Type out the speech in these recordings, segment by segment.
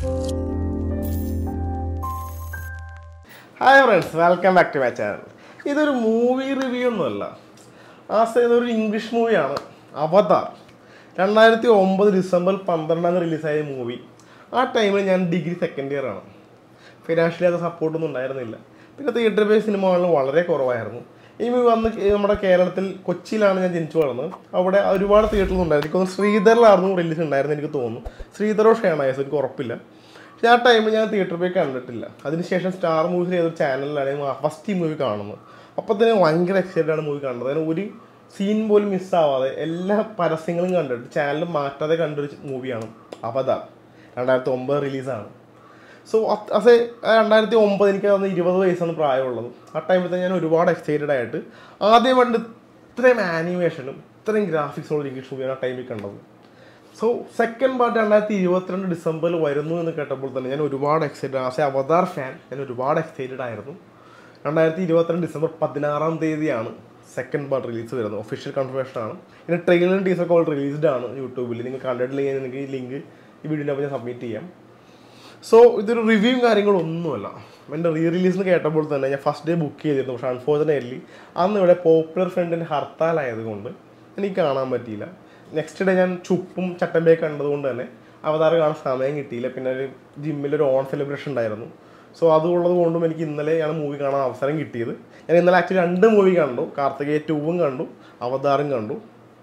hi friends welcome back to my channel ഇതൊരു movie review ഒന്നുമല്ല as ഇതൊരു English മൂവിയാണ് അവതാർ രണ്ടായിരത്തി ഒമ്പത് ഡിസംബർ പന്ത്രണ്ടാം തീയതി റിലീസായ മൂവി ആ ടൈമിൽ ഞാൻ ഡിഗ്രി സെക്കൻഡ് ഇയർ ആണ് ഫിനാൻഷ്യലി അത് സപ്പോർട്ടൊന്നും ഉണ്ടായിരുന്നില്ല പിന്നെ തിയേറ്റർ ബേസ് സിനിമകളിൽ വളരെ കുറവായിരുന്നു ഈ മൂവി വന്ന് കേ- നമ്മുടെ കേരളത്തിൽ കൊച്ചിയിലാണ് ഞാൻ ജനിച്ചു വളർന്നത് അവിടെ ഒരുപാട് തിയേറ്ററിൽ ഉണ്ടായിരുന്നു എനിക്ക് തോന്നുന്നു ശ്രീധറിലായിരുന്നു റിലീസ് ഉണ്ടായിരുന്നു എനിക്ക് തോന്നുന്നു ശ്രീധറോ ഷേണായസ് എനിക്ക് ഉറപ്പില്ല പക്ഷേ ആ ടൈമിൽ ഞാൻ തിയേറ്ററിൽ പോയി കണ്ടിട്ടില്ല അതിനുശേഷം സ്റ്റാർ മൂവീസിൽ ഏതൊരു ചാനലിലാണ് ഞാൻ ഫസ്റ്റ് ഈ മൂവി കാണുന്നത് അപ്പോൾ തന്നെ ഭയങ്കര എക്സൈറ്റഡ് ആണ് മൂവി കാണുന്നത് അതിന് ഒരു സീൻ പോലും മിസ്സാവാതെ എല്ലാ പരസ്യങ്ങളും കണ്ടിട്ട് ചാനൽ മാറ്റാതെ കണ്ടൊരു മൂവിയാണ് അവതാർ രണ്ടായിരത്തി ഒമ്പത് റിലീസാണ് സോ അസേ രണ്ടായിരത്തി ഒമ്പത് എനിക്ക് അന്ന് ഇരുപത് വയസ്സാണ് പ്രായമുള്ളത് ആ ടൈമിൽ തന്നെ ഞാൻ ഒരുപാട് എക്സൈറ്റഡ് ആയിട്ട് ആദ്യം കണ്ട് ഇത്രയും ആനിമേഷനും ഇത്രയും ഗ്രാഫിക്സോട് ഇംഗ്ലീഷ് മൂവിയാണ് ആ ടൈമിൽ കണ്ടത് സോ സെക്കൻഡ് പാർട്ട് രണ്ടായിരത്തി ഇരുപത്തിരണ്ട് ഡിസംബറിൽ വരുന്നു എന്ന് കേട്ടപ്പോൾ തന്നെ ഞാൻ ഒരുപാട് excited as a Avatar fan ഞാൻ ഒരുപാട് എക്സൈറ്റഡ് ആയിരുന്നു രണ്ടായിരത്തി ഇരുപത്തിരണ്ട് ഡിസംബർ പതിനാറാം തീയതിയാണ് സെക്കൻഡ് പാർട്ട് റിലീസ് വരുന്നത് ഒഫീഷ്യൽ കൺഫർമേഷൻ ആണ് ഇതിന് ട്രെയിലറും ടീസറൊക്കെ ഓൾ റിലീസ്ഡ് ആണ് യൂട്യൂബിൽ നിങ്ങൾ കണ്ടിട്ടില്ലെങ്കിൽ എനിക്ക് ഈ ലിങ്ക് ഈ വീഡിയോൻ്റെ ഞാൻ സബ്മിറ്റ് ചെയ്യാം സോ ഇതൊരു റിവ്യൂവും കാര്യങ്ങളൊന്നുമല്ല എൻ്റെ റീ റിലീസിന് കേട്ടപ്പോൾ തന്നെ ഞാൻ ഫസ്റ്റ് ഡേ ബുക്ക് ചെയ്തിരുന്നു പക്ഷേ അൺഫോർച്ചുനേറ്റ്ലി അന്ന് ഇവിടെ പോപ്പുലർ ഫ്രണ്ടിൻ്റെ ഹർത്താലായതുകൊണ്ട് എനിക്ക് കാണാൻ പറ്റിയില്ല നെക്സ്റ്റ് ഡേ ഞാൻ ചുപ്പും ചട്ടമ്പയൊക്കെ കണ്ടതുകൊണ്ട് തന്നെ അവതാർ കാണാൻ സമയം കിട്ടിയില്ല പിന്നെ ഒരു ജിമ്മിലൊരു ഓൺ സെലിബ്രേഷൻ ഉണ്ടായിരുന്നു സോ അതുള്ളത് കൊണ്ടും എനിക്ക് ഇന്നലെയാണ് മൂവി കാണാൻ അവസരം കിട്ടിയത് ഞാൻ ഇന്നലെ ആക്ച്വലി രണ്ട് മൂവി കണ്ടു കാർത്തികേയ ടൂവും കണ്ടു അവതാറും കണ്ടു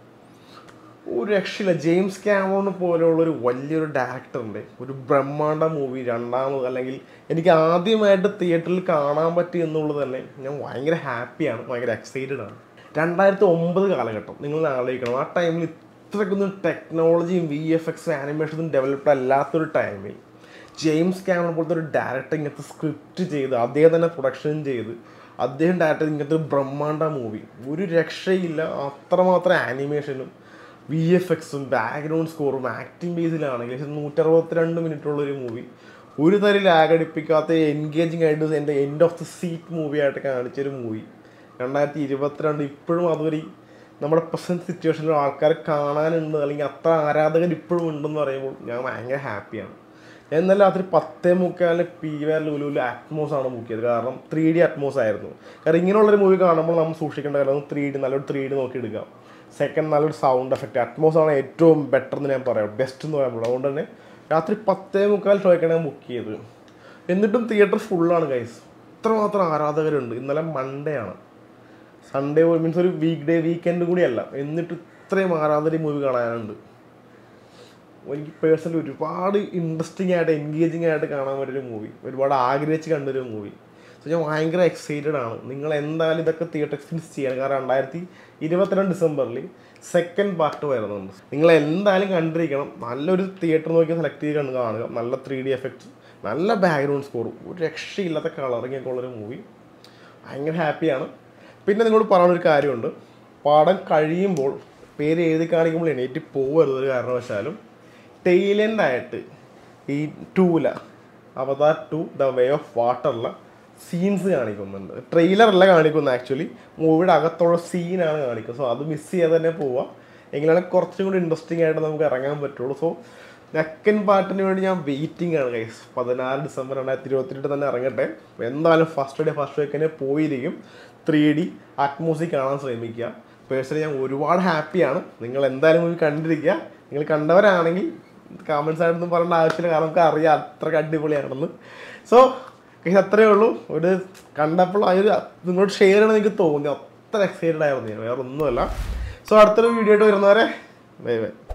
ഒരു രക്ഷയില്ല ജെയിംസ് ക്യാമറോൺ പോലെയുള്ള ഒരു വലിയൊരു ഡയറക്ടറിൻ്റെ ഒരു ബ്രഹ്മാണ്ഡ മൂവി രണ്ടാമത് അല്ലെങ്കിൽ എനിക്ക് ആദ്യമായിട്ട് തിയേറ്ററിൽ കാണാൻ പറ്റി എന്നുള്ളത് തന്നെ ഞാൻ ഭയങ്കര ഹാപ്പിയാണ് ഭയങ്കര എക്സൈറ്റഡ് ആണ് രണ്ടായിരത്തി ഒമ്പത് കാലഘട്ടം നിങ്ങൾ ആലോചിക്കണം ആ ടൈമിൽ ഇത്രയ്ക്കൊന്നും ടെക്നോളജിയും വി എഫ് എക്സും ആനിമേഷനും ഡെവലപ്ഡ് അല്ലാത്തൊരു ടൈമിൽ ജെയിംസ് ക്യാമറ പോലത്തെ ഒരു ഡയറക്ടർ ഇങ്ങനത്തെ സ്ക്രിപ്റ്റ് ചെയ്ത് അദ്ദേഹം തന്നെ പ്രൊഡക്ഷൻ ചെയ്ത് അദ്ദേഹം ഡയറക്ടർ ഇങ്ങനത്തെ ഒരു ബ്രഹ്മാണ്ഡ മൂവി ഒരു രക്ഷയില്ല അത്രമാത്രം ആനിമേഷനും വി എഫ് എക്സും ബാക്ക്ഗ്രൗണ്ട് സ്കോറും ആക്ടിങ് ബേസിലാണെങ്കിൽ ഏകദേശം നൂറ്ററുപത്തിരണ്ട് മിനിറ്റുള്ള ഒരു മൂവി ഒരു തരം ലാഗ് അടിപ്പിക്കാത്ത എൻഗേജിങ് ആയിട്ട് എൻ്റെ end of the seat movie ആയിട്ട് കാണിച്ചൊരു മൂവി രണ്ടായിരത്തി ഇരുപത്തിരണ്ട് ഇപ്പോഴും അതൊരു നമ്മുടെ പ്രസൻറ്റ് സിറ്റുവേഷനിൽ ആൾക്കാരെ കാണാനുണ്ട് അല്ലെങ്കിൽ അത്ര ആരാധകർ ഇപ്പോഴും ഉണ്ടെന്ന് പറയുമ്പോൾ ഞാൻ ഭയങ്കര ഹാപ്പിയാണ് ഞാൻ ഇന്നലെ രാത്രി പത്തേ മുക്കാലിന് പി വേർ ലുലുവിൽ അറ്റ്മോസ് ആണ് ബുക്ക് ചെയ്തത് കാരണം ത്രീ ഡി അറ്റ്മോസ് ആയിരുന്നു കാരണം ഇങ്ങനെയുള്ളൊരു മൂവി കാണുമ്പോൾ നമ്മൾ സൂക്ഷിക്കേണ്ട കാര്യം ത്രീ ഡി നല്ലൊരു ത്രീ ഡി നോക്കി എടുക്കാം സെക്കൻഡ് നല്ലൊരു സൗണ്ട് എഫക്റ്റ് അറ്റ്മോസ് ആണ് ഏറ്റവും ബെറ്റർ എന്ന് ഞാൻ പറയാം ബെസ്റ്റ് എന്ന് പറയാൻ അതുകൊണ്ട് തന്നെ രാത്രി പത്തേ മുക്കാൽ ഷോയ്ക്കാണ് ഞാൻ ബുക്ക് ചെയ്തത് എന്നിട്ടും തിയേറ്റർ ഫുള്ളാണ് ഗൈസ് ഇത്രമാത്രം ആരാധകരുണ്ട് ഇന്നലെ മൺഡേ ആണ് സൺഡേ മീൻസ് ഒരു വീക്ക് ഡേ വീക്കെൻഡ് കൂടിയല്ല എന്നിട്ട് ഇത്രയും ആരാധന മൂവി കാണാനുണ്ട് എനിക്ക് പേഴ്സണലി ഒരുപാട് ഇൻട്രസ്റ്റിംഗ് ആയിട്ട് എൻഗേജിങ് ആയിട്ട് കാണാൻ പറ്റിയൊരു മൂവി ഒരുപാട് ആഗ്രഹിച്ച് കണ്ടൊരു മൂവി സോ ഞാൻ ഭയങ്കര എക്സൈറ്റഡ് ആണ് നിങ്ങൾ എന്തായാലും ഇതൊക്കെ തിയേറ്റർ എക്സ്പീരിയൻസ് ചെയ്യണം കാരണം രണ്ടായിരത്തി ഇരുപത്തിരണ്ട് ഡിസംബറിൽ സെക്കൻഡ് പാർട്ട് വരുന്നുണ്ട് നിങ്ങൾ എന്തായാലും കണ്ടിരിക്കണം നല്ലൊരു തിയേറ്റർ നോക്കി സെലക്ട് ചെയ്ത് കണ്ട് കാണുക നല്ല ത്രീ ഡി എഫക്റ്റ് നല്ല ബാക്ക്ഗ്രൗണ്ട് സ്കോറും ഒരു രക്ഷയില്ലാത്ത കളറിങ് ഒക്കെ ഉള്ളൊരു മൂവി ഭയങ്കര ഹാപ്പിയാണ് പിന്നെ നിങ്ങളോട് പറയാനൊരു കാര്യമുണ്ട് പാഠം കഴിയുമ്പോൾ പേര് എഴുതി കാണിക്കുമ്പോൾ എണീറ്റ് പോകരുത് ഒരു കാരണവശാലും ടൈലൻ്റ് ആയിട്ട് ഈ ടൂല Avatar two the way of വാട്ടറില സീൻസ് കാണിക്കുന്നുണ്ട് ട്രെയിലറല്ല കാണിക്കുന്നത് ആക്ച്വലി മൂവിയുടെ അകത്തുള്ള സീനാണ് കാണിക്കുന്നത് സോ അത് മിസ് ചെയ്യാതെ തന്നെ പോവാം എങ്കിലാണ് കുറച്ചും കൂടി ഇൻട്രസ്റ്റിംഗ് ആയിട്ട് നമുക്ക് ഇറങ്ങാൻ പറ്റുള്ളൂ സോ സെക്കൻഡ് പാർട്ടിന് വേണ്ടി ഞാൻ വെയിറ്റിംഗ് ആണ് ഗൈസ് പതിനാറ് ഡിസംബർ രണ്ടായിരത്തി ഇരുപത്തിരണ്ട് തന്നെ ഇറങ്ങട്ടെ അപ്പോൾ എന്തായാലും ഫസ്റ്റ് ഡേ ഫസ്റ്റ് വീക്കിനെ പോയിരിക്കും ത്രീ ഡി അറ്റ്മോസിക് കാണാൻ ശ്രമിക്കുക പേഴ്സണലി ഞാൻ ഒരുപാട് ഹാപ്പിയാണ് നിങ്ങൾ എന്തായാലും മൂവി കണ്ടിരിക്കുക നിങ്ങൾ കണ്ടവരാണെങ്കിൽ കമൻസ് ആയിട്ടൊന്നും പറയേണ്ട ആവശ്യമില്ല കാരണം നമുക്ക് അറിയാം അത്രയ്ക്ക് അടിപൊളിയാണെന്ന് സോ അത്രയേ ഉള്ളൂ ഒരു കണ്ടപ്പോൾ ആ ഒരു നിങ്ങളോട് ഷെയർ ചെയ്യണമെന്ന് എനിക്ക് തോന്നി അത്ര എക്സൈറ്റഡ് ആയിരുന്നു ഞാൻ വേറെ ഒന്നുമല്ല സോ അടുത്തൊരു വീഡിയോ ആയിട്ട് വരുന്നവരെ ബൈ ബൈ